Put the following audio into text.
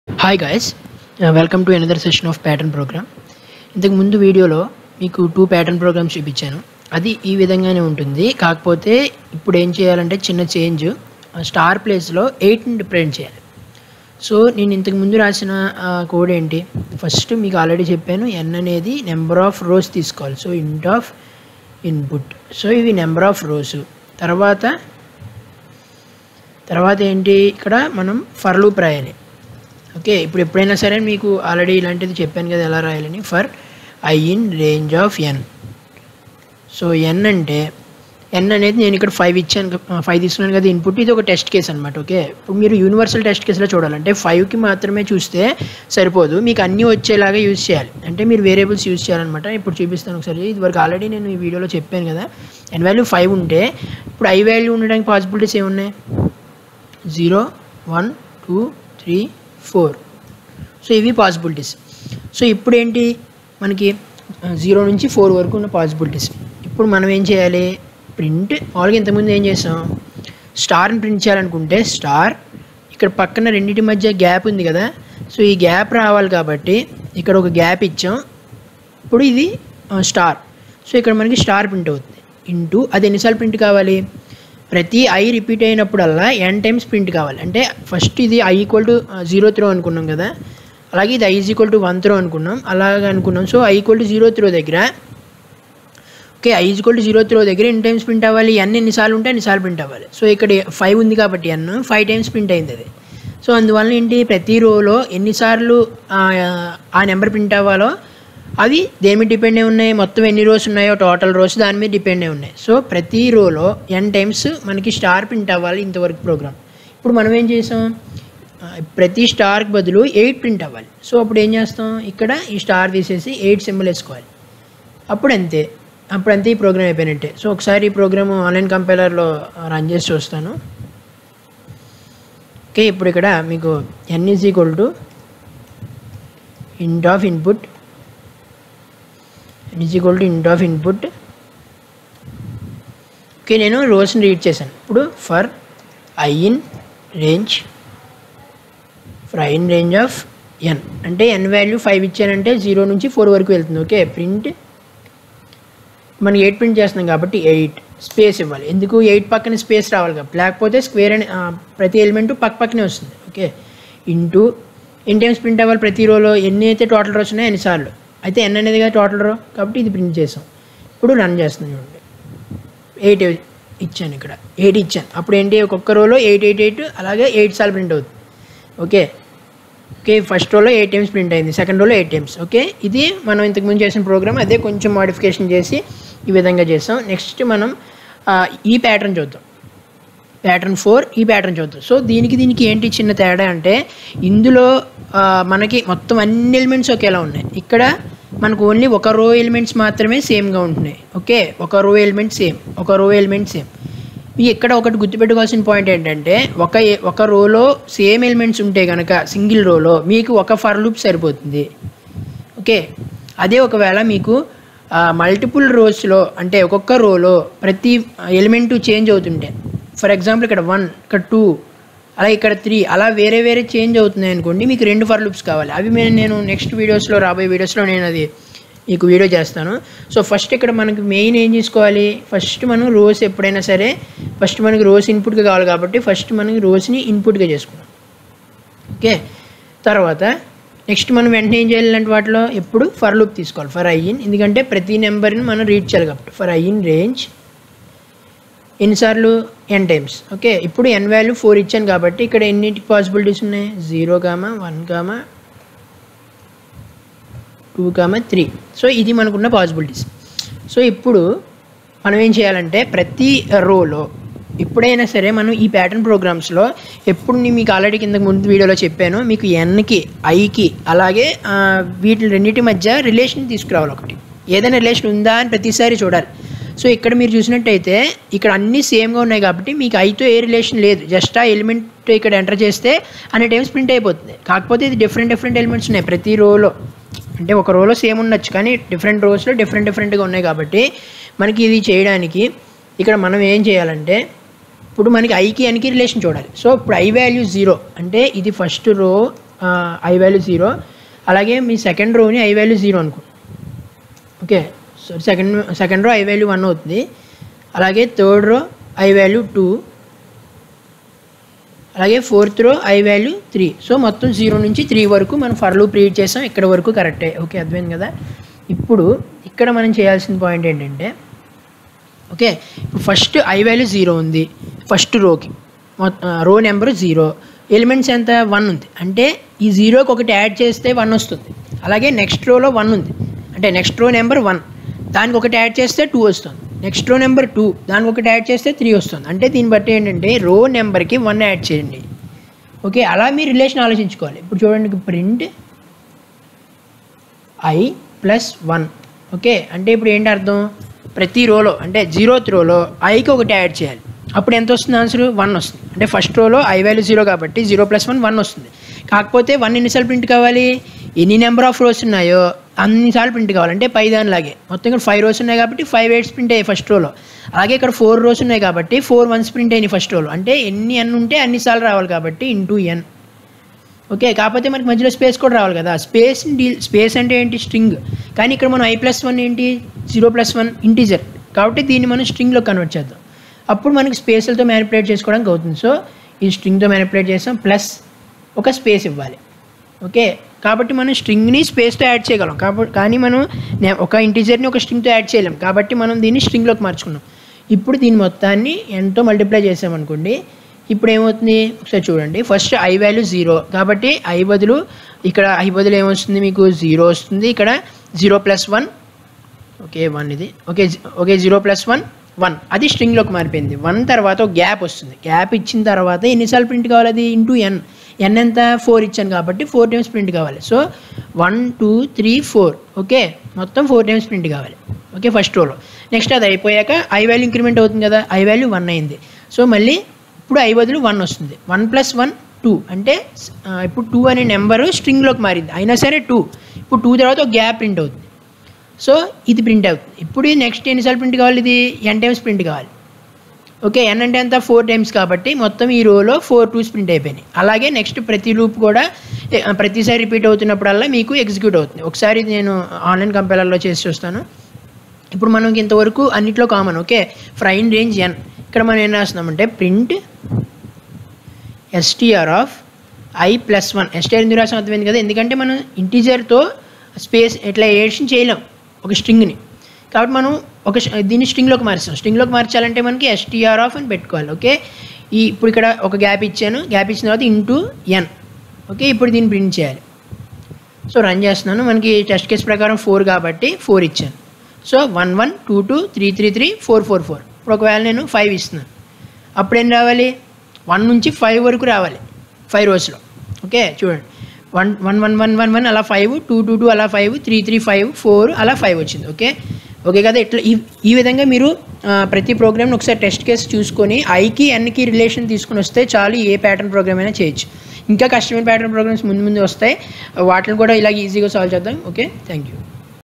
hi guys welcome to another session of pattern program ఇంతకు ముందు వీడియోలో మీకు టూ ప్యాటర్న్ ప్రోగ్రామ్స్ చూపించాను అది ఈ విధంగానే ఉంటుంది కాకపోతే ఇప్పుడు ఏం చేయాలంటే చిన్న చేంజ్ స్టార్ ప్లేస్లో ఎయిట్ని ప్రింట్ చేయాలి సో నేను ఇంతకు ముందు రాసిన కోడ్ ఏంటి ఫస్ట్ మీకు ఆల్రెడీ చెప్పాను ఎన్ అనేది నెంబర్ ఆఫ్ రోస్ తీసుకోవాలి so int of input so ఇవి నెంబర్ ఆఫ్ రోస్ తర్వాత తర్వాత ఏంటి ఇక్కడ మనం ఫర్ లూప్ రాయాలి ఓకే ఇప్పుడు ఎప్పుడైనా సరే మీకు ఆల్రెడీ ఇలాంటిది చెప్పాను కదా ఎలా రాయాలని for I in range of N so N అంటే ఎన్ అనేది నేను ఇక్కడ ఫైవ్ ఇచ్చాను ఫైవ్ తీసుకున్నాను కదా ఇన్పుట్ ఇది ఒక టెస్ట్ కేస్ అనమాట ఓకే ఇప్పుడు మీరు యూనివర్సల్ టెస్ట్ కేసులో చూడాలంటే ఫైవ్కి మాత్రమే చూస్తే సరిపోదు మీకు అన్నీ వచ్చేలాగా యూజ్ చేయాలి అంటే మీరు వేరియబుల్స్ యూజ్ చేయాలన్నమాట ఇప్పుడు చూపిస్తాను ఒకసారి ఇది వరకు ఆల్రెడీ నేను ఈ వీడియోలో చెప్పాను కదా ఎన్ వాల్యూ ఫైవ్ ఉంటే ఇప్పుడు ఐ వాల్యూ ఉండడానికి పాసిబిలిటీస్ ఏమున్నాయి zero one two three four so ఇవి పాసిబిలిటీస్ సో ఇప్పుడు ఏంటి మనకి జీరో నుంచి ఫోర్ వరకు ఉన్న పాసిబిలిటీస్ ఇప్పుడు మనం ఏం చేయాలి ప్రింట్ మామూలుగా ఇంతకుముందు ఏం చేసాం స్టార్ని ప్రింట్ చేయాలనుకుంటే స్టార్ ఇక్కడ పక్కన రెండింటి మధ్య గ్యాప్ ఉంది కదా సో ఈ గ్యాప్ రావాలి కాబట్టి ఇక్కడ ఒక గ్యాప్ ఇచ్చాం ఇప్పుడు ఇది స్టార్ సో ఇక్కడ మనకి స్టార్ ప్రింట్ అవుతుంది ఇంటూ అది ఎన్నిసార్లు ప్రింట్ కావాలి ప్రతి ఐ రిపీట్ అయినప్పుడల్లా ఎన్ టైమ్స్ ప్రింట్ కావాలి అంటే ఫస్ట్ ఇది I equal to zero throw అనుకున్నాం కదా అలాగే ఇది I is equal to one throw అనుకున్నాం అలాగే అనుకున్నాం so I equal to zero throw దగ్గర okay I is equal to zero throw దగ్గర ఎన్ని టైమ్స్ ప్రింట్ అవ్వాలి ఎన్ ఎన్నిసార్లు ఉంటే ఎన్నిసార్లు ప్రింట్ అవ్వాలి సో ఇక్కడ ఫైవ్ ఉంది కాబట్టి ఎన్ ఫైవ్ టైమ్స్ ప్రింట్ అయింది అది సో అందువల్ల ఏంటి ప్రతి రోలో ఎన్నిసార్లు ఆ నెంబర్ ప్రింట్ అవ్వాలో అవి దేని మీద డిపెండ్ అయి ఉన్నాయి మొత్తం ఎన్ని రోస్ ఉన్నాయో టోటల్ రోస్ దాని మీద డిపెండ్ అయి ఉన్నాయి సో ప్రతి రోలో ఎన్ టైమ్స్ మనకి స్టార్ ప్రింట్ అవ్వాలి ఇంతవరకు ప్రోగ్రామ్ ఇప్పుడు మనం ఏం చేసాం ప్రతి స్టార్కి బదులు ఎయిట్ ప్రింట్ అవ్వాలి సో అప్పుడు ఏం చేస్తాం ఇక్కడ ఈ స్టార్ తీసేసి ఎయిట్ సింబల్ వేసుకోవాలి అప్పుడు అంతే అప్పుడు అంతే ఈ ప్రోగ్రామ్ అయిపోయినట్టే సో ఒకసారి ఈ ప్రోగ్రామ్ ఆన్లైన్ కంపైలర్లో రన్ చేసి చూస్తాను ఓకే ఇప్పుడు ఇక్కడ మీకు N is equal to int of input N is equal to int of input okay నేను రోస్ని రీడ్ చేశాను ఇప్పుడు for I in range for I in range of N అంటే ఎన్ వాల్యూ ఫైవ్ ఇచ్చానంటే జీరో నుంచి ఫోర్ వరకు వెళ్తుంది okay print మనం ఎయిట్ ప్రింట్ చేస్తున్నాం కాబట్టి ఎయిట్ స్పేస్ ఇవ్వాలి ఎందుకు ఎయిట్ పక్కన స్పేస్ రావాలి కాబట్టి లేకపోతే స్క్వేర్ అని ప్రతి ఎలిమెంట్ పక్క పక్కనే వస్తుంది ఓకే ఇంటూ ఎన్ని టైమ్స్ ప్రింట్ అవ్వాలి ప్రతి రోలో ఎన్ని అయితే టోటల్ రోస్ ఉన్నాయో ఎన్నిసార్లు అయితే ఎన్ అనేది కదా టోటల్ రో కాబట్టి ఇది ప్రింట్ చేసాం ఇప్పుడు రన్ చేస్తున్నాం చూడండి ఎయిట్ ఇచ్చాను ఇక్కడ ఎయిట్ ఇచ్చాను అప్పుడు ఏంటి ఒక్కొక్క రోలో ఎయిట్ ఎయిట్ ఎయిట్ అలాగే ఎయిట్ సార్లు ప్రింట్ అవుతుంది ఓకే ఓకే ఫస్ట్ రోలో ఎయిట్ టైమ్స్ ప్రింట్ అయింది సెకండ్ రోలో ఎయిట్ టైమ్స్ ఓకే ఇది మనం ఇంతకుముందు చేసిన ప్రోగ్రామ్ అదే కొంచెం మాడిఫికేషన్ చేసి ఈ విధంగా చేసాం నెక్స్ట్ మనం ఈ ప్యాటర్న్ చూద్దాం ప్యాటర్న్ ఫోర్ ఈ ప్యాటర్న్ చూద్దాం సో దీనికి దీనికి ఏంటి చిన్న తేడా అంటే ఇందులో మనకి మొత్తం అన్ని ఎలిమెంట్స్ ఒకేలా ఉన్నాయి ఇక్కడ మనకు ఓన్లీ ఒక రో ఎలిమెంట్స్ మాత్రమే సేమ్గా ఉంటున్నాయి ఓకే ఒక రో ఎలిమెంట్ సేమ్ ఒక రో ఎలిమెంట్ సేమ్ మీ ఇక్కడ ఒకటి గుర్తుపెట్టుకోవాల్సిన పాయింట్ ఏంటంటే ఒక ఒక రోలో సేమ్ ఎలిమెంట్స్ ఉంటే కనుక సింగిల్ రోలో మీకు ఒక ఫర్ లూప్ సరిపోతుంది ఓకే అదే ఒకవేళ మీకు మల్టిపుల్ రోస్లో అంటే ఒక్కొక్క రోలో ప్రతి ఎలిమెంట్ చేంజ్ అవుతుంటే ఫర్ ఎగ్జాంపుల్ ఇక్కడ వన్ ఇక్కడ టూ అలా ఇక్కడ త్రీ అలా వేరే వేరే చేంజ్ అవుతున్నాయి అనుకోండి మీకు రెండు ఫర్ లూప్స్ కావాలి అవి నేను నేను నెక్స్ట్ వీడియోస్లో రాబోయే వీడియోస్లో నేను అది మీకు వీడియో చేస్తాను సో ఫస్ట్ ఇక్కడ మనకి మెయిన్ ఏం చేసుకోవాలి ఫస్ట్ మనం రోస్ ఎప్పుడైనా సరే ఫస్ట్ మనకి రోస్ ఇన్పుట్గా కావాలి కాబట్టి ఫస్ట్ మనకి రోస్ని ఇన్పుట్గా చేసుకున్నాం ఓకే తర్వాత నెక్స్ట్ మనం వెంటనే ఏం చేయాలంటే వాటిలో ఎప్పుడు ఫర్ లూప్ తీసుకోవాలి ఫర్ ఐఇన్ ఎందుకంటే ప్రతి నెంబర్ని మనం రీడ్ చేయాలి కాబట్టి ఫర్ ఐఇన్ రేంజ్ ఎన్నిసార్లు ఎన్ టైమ్స్ ఓకే ఇప్పుడు ఎన్ వాల్యూ ఫోర్ ఇచ్చాను కాబట్టి ఇక్కడ ఎన్నిటి పాసిబిలిటీస్ ఉన్నాయి zero comma one comma two comma three so ఇది మనకున్న పాసిబిలిటీస్ సో ఇప్పుడు మనం ఏం చేయాలంటే ప్రతి రోలో ఎప్పుడైనా సరే మనం ఈ ప్యాటర్న్ ప్రోగ్రామ్స్లో ఎప్పుడు నేను మీకు ఆల్రెడీ కింద ముందు వీడియోలో చెప్పాను మీకు ఎన్కి ఐకి అలాగే వీటి రెండింటి మధ్య రిలేషన్ తీసుకురావాలి ఒకటి ఏదైనా రిలేషన్ ఉందా అని ప్రతిసారి చూడాలి సో ఇక్కడ మీరు చూసినట్టయితే ఇక్కడ అన్నీ సేమ్గా ఉన్నాయి కాబట్టి మీకు ఐతో ఏ రిలేషన్ లేదు జస్ట్ ఆ ఎలిమెంట్ ఇక్కడ ఎంటర్ చేస్తే అన్ని టైమ్స్ ప్రింట్ అయిపోతుంది కాకపోతే ఇది డిఫరెంట్ డిఫరెంట్ ఎలిమెంట్స్ ఉన్నాయి ప్రతి రోలో అంటే ఒక రోలో సేమ్ ఉండొచ్చు కానీ డిఫరెంట్ రోస్లో డిఫరెంట్ డిఫరెంట్గా ఉన్నాయి కాబట్టి మనకి ఇది చేయడానికి ఇక్కడ మనం ఏం చేయాలంటే ఇప్పుడు మనకి ఐకి ఎన్కి రిలేషన్ చూడాలి సో ఇప్పుడు ఐ వాల్యూ జీరో అంటే ఇది first row I value zero అలాగే మీ సెకండ్ రోని ఐ వాల్యూ జీరో అనుకో okay so second second row I value one అవుతుంది అలాగే third row I value two అలాగే fourth row I value three so మొత్తం జీరో నుంచి త్రీ వరకు మనం ఫర్ లూప్ రీడ్ చేసాం ఇక్కడ వరకు కరెక్టే ఓకే అర్థమైంది కదా ఇప్పుడు ఇక్కడ మనం చేయాల్సిన పాయింట్ ఏంటంటే ఓకే ఇప్పుడు ఫస్ట్ ఐ వాల్యూ జీరో ఉంది ఫస్ట్ రోకి రో నెంబర్ జీరో ఎలిమెంట్స్ ఎంత వన్ ఉంది అంటే ఈ జీరోకి ఒకటి యాడ్ చేస్తే వన్ వస్తుంది అలాగే నెక్స్ట్ రోలో వన్ ఉంది అంటే నెక్స్ట్ రో నెంబర్ వన్ దానికి ఒకటి యాడ్ చేస్తే టూ వస్తుంది నెక్స్ట్ రో నెంబర్ టూ దానికి ఒకటి యాడ్ చేస్తే త్రీ వస్తుంది అంటే దీన్ని బట్టి ఏంటంటే రో నెంబర్కి వన్ యాడ్ చేయండి ఓకే అలా మీ రిలేషన్ ఆలోచించుకోవాలి ఇప్పుడు చూడండి print I plus one okay అంటే ఇప్పుడు ఏంటి అర్థం ప్రతి రోలో అంటే జీరోత్ రోలో ఐకి ఒకటి యాడ్ చేయాలి అప్పుడు ఎంత వస్తుంది ఆన్సర్ వన్ వస్తుంది అంటే ఫస్ట్ రోలో ఐ వాల్యూ జీరో కాబట్టి జీరో ప్లస్ వన్ వన్ వస్తుంది కాకపోతే వన్ ఎన్నిసార్లు ప్రింట్ కావాలి ఎన్ని నెంబర్ ఆఫ్ రోస్ ఉన్నాయో అన్నిసార్లు ప్రింట్ కావాలి అంటే పై దానిలాగే మొత్తం ఇక్కడ ఫైవ్ రోస్ ఉన్నాయి కాబట్టి ఫైవ్ ఎయిట్స్ ప్రింట్ అయ్యాయి ఫస్ట్ రోలో అలాగే ఇక్కడ ఫోర్ రోస్ ఉన్నాయి కాబట్టి ఫోర్ వన్స్ ప్రింట్ అయినాయి ఫస్ట్ రోలో అంటే ఎన్ని ఎన్ ఉంటే అన్నిసార్లు రావాలి కాబట్టి ఇంటూ ఎన్ ఓకే కాకపోతే మనకి మధ్యలో స్పేస్ కూడా రావాలి కదా స్పేస్ డీల్ స్పేస్ అంటే ఏంటి స్ట్రింగ్ కానీ ఇక్కడ మనం ఐ ప్లస్ వన్ ఏంటి జీరో ప్లస్ వన్ ఇంటీజర్ కాబట్టి దీన్ని మనం స్ట్రింగ్లో కన్వర్ట్ చేద్దాం అప్పుడు మనకి స్పేస్లతో మ్యానిపులేట్ చేసుకోవడానికి అవుతుంది సో ఈ స్ట్రింగ్తో మ్యానిపులేట్ చేస్తాం ప్లస్ ఒక స్పేస్ ఇవ్వాలి ఓకే కాబట్టి మనం స్ట్రింగ్ని స్పేస్తో యాడ్ చేయగలం కాబట్టి కానీ మనం నే- ఒక ఇంటీజర్ని ఒక స్ట్రింగ్తో యాడ్ చేయలేం కాబట్టి మనం దీన్ని స్ట్రింగ్లోకి మార్చుకున్నాం ఇప్పుడు దీని మొత్తాన్ని ఎంతో మల్టిప్లై చేసామనుకోండి ఇప్పుడు ఏమవుతుంది ఒకసారి చూడండి ఫస్ట్ ఐ వాల్యూ జీరో కాబట్టి ఐ బదులు ఇక్కడ ఐ బదులు ఏమొస్తుంది మీకు జీరో వస్తుంది ఇక్కడ zero plus one okay one ఇది ఓకే జీ- okay zero plus one one అది స్ట్రింగ్లోకి మారిపోయింది వన్ తర్వాత ఒక గ్యాప్ వస్తుంది గ్యాప్ ఇచ్చిన తర్వాత ఎన్నిసార్లు ప్రింట్ కావాలి అది ఇంటూ ఎన్ ఎన్ ఎంత ఫోర్ ఇచ్చాను కాబట్టి ఫోర్ టైమ్స్ ప్రింట్ కావాలి so one two three four okay మొత్తం ఫోర్ టైమ్స్ ప్రింట్ కావాలి ఓకే ఫస్ట్ రోలో నెక్స్ట్ అది అయిపోయాక ఐ వాల్యూ ఇంక్రిమెంట్ అవుతుంది కదా ఐ వాల్యూ వన్ అయింది సో మళ్ళీ ఇప్పుడు ఐ బదులు వన్ వస్తుంది వన్ ప్లస్ వన్ టూ అంటే ఆ, ఇప్పుడు టూ అనే నెంబరు స్ట్రింగ్లోకి మారింది అయినా సరే టూ ఇప్పుడు టూ తర్వాత ఒక గ్యాప్ ప్రింట్ అవుతుంది సో ఇది ప్రింట్ అవుతుంది ఇప్పుడు నెక్స్ట్ ఎన్నిసార్లు ప్రింట్ కావాలి ఇది ఎన్ టైమ్స్ ప్రింట్ కావాలి ఓకే ఎన్ అంటే ఎంత ఫోర్ టైమ్స్ కాబట్టి మొత్తం ఈ రోలో ఫోర్ టూస్ ప్రింట్ అయిపోయినాయి అలాగే నెక్స్ట్ ప్రతి లూప్ కూడా ఏ, ప్రతిసారి రిపీట్ అవుతున్నప్పుడల్లా మీకు ఎగ్జిక్యూట్ అవుతుంది ఒకసారి నేను ఆన్లైన్ కంపైలర్లో చేసి చూస్తాను ఇప్పుడు మనకి ఇంతవరకు అన్నిట్లో common okay for I in range N ఇక్కడ మనం ఏం రాస్తున్నామంటే print STR of I plus one STR ఎందుకు రాసిన అర్థమైంది కదా ఎందుకంటే మనం ఇంటీజర్తో స్పేస్ ఇట్లా ఏడిషన్ చేయలేం ఒక స్ట్రింగ్ని కాబట్టి మనం ఒక sh- దీన్ని స్ట్రింగ్లోకి మార్చాం స్ట్రింగ్లోకి మార్చాలంటే మనకి ఎస్టీఆర్ ఆఫ్ అని పెట్టుకోవాలి ఓకే ఈ ఇప్పుడు ఇక్కడ ఒక గ్యాప్ ఇచ్చాను గ్యాప్ ఇచ్చిన తర్వాత ఇంటూ ఎన్ ఓకే ఇప్పుడు దీన్ని ప్రింట్ చేయాలి సో రన్ చేస్తున్నాను మనకి టెస్ట్ కేస్ ప్రకారం ఫోర్ కాబట్టి ఫోర్ ఇచ్చాను so one one two two three three three four four four ఇప్పుడు ఒకవేళ నేను ఫైవ్ ఇస్తున్నాను అప్పుడు ఏం రావాలి వన్ నుంచి ఫైవ్ వరకు రావాలి ఫైవ్ రోస్లో ఓకే చూడండి one one one one one one అలా ఫైవ్ టూ టూ టూ అలా five three three five four అలా ఫైవ్ వచ్చింది ఓకే ఓకే కదా ఇట్లా ఈ ఈ విధంగా మీరు ఆ, ప్రతి ప్రోగ్రామ్ని ఒకసారి టెస్ట్ కేసు చూసుకొని ఐకి ఎన్కి రిలేషన్ తీసుకుని వస్తే చాలు ఏ ప్యాటర్న్ ప్రోగ్రామ్ అయినా చేయొచ్చు ఇంకా కష్టమైన ప్యాటర్న్ ప్రోగ్రామ్స్ ముందు ముందు వస్తాయి వాటిని కూడా ఇలాగ ఈజీగా సాల్వ్ చేద్దాం ఓకే థ్యాంక్ యూ